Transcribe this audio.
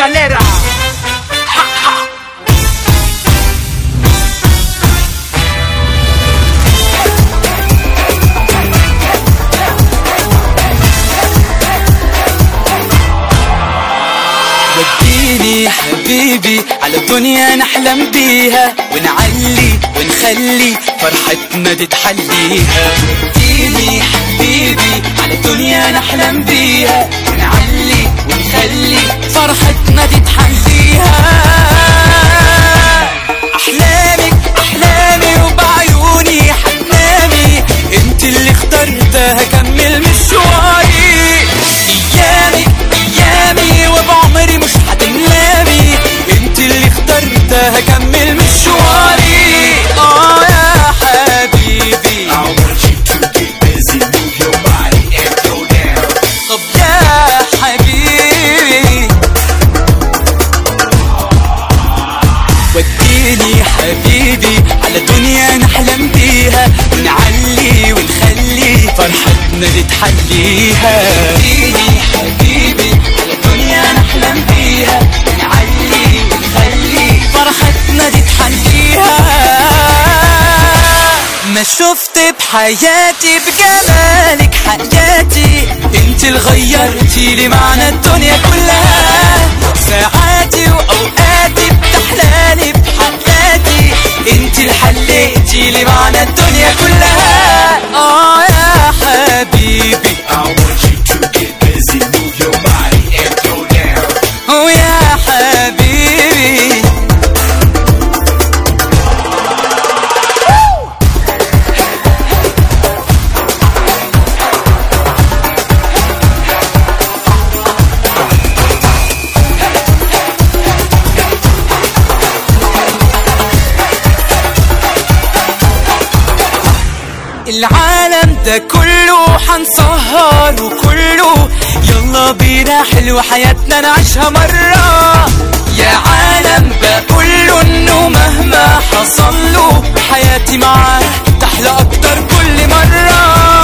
escalera. Ja, ja. وديني حبيبي على دنيا نحلم بيها ونعلي ونخلي فرحتنا تتحليها وديني حبيبي على دنيا نحلم بيها ونعلي ونخلي فرحتنا تتحليها احلامك احلامي وبعيوني حتنامي انت اللي اخترتها كمل مشواري ايامي ايامي وبعمري مش هتنامي انت اللي اخترتها كمل مشواري اه يا حبيبي I want you to get busy, move your body and go down. طب يا حبيبي وديني حبيبي على دنيا نحلم بيها ونعلي ونخلي فرحتنا تتحليها وديني حبيبي على دنيا نحلم بيها ونعلي ونخلي فرحتنا تتحليها ما شفت بحياتي بجمالك حياتي انت اللي غيرتي لي معنى الدنيا كلها ساعاتي واوقاتي بتحلالي بحياتي انت اللي حليتي لي معنى الدنيا كلها اه يا حبيبي I want you to get busy, move your body and go down. ويا حبيبي العالم ده كله حنسهر وكله يلا بينا حلو حياتنا نعيشها مرة يا عالم بقوله انه مهما حصل له حياتي معاه تحلى اكتر كل مرة